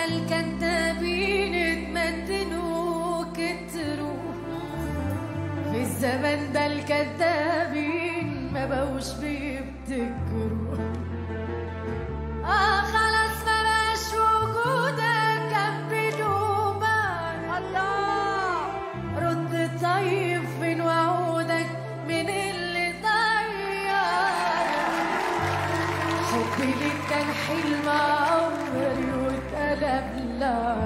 الكذابين اتمدنوا كتروا في الزمن ده الكذابين ما بقوش بيبتكروا اه خلاص بلاش وجودك جنب نومك الله رد طيب فين وعودك من اللي ضيع حبي ليك كان حلم عمري واتقلب لعنة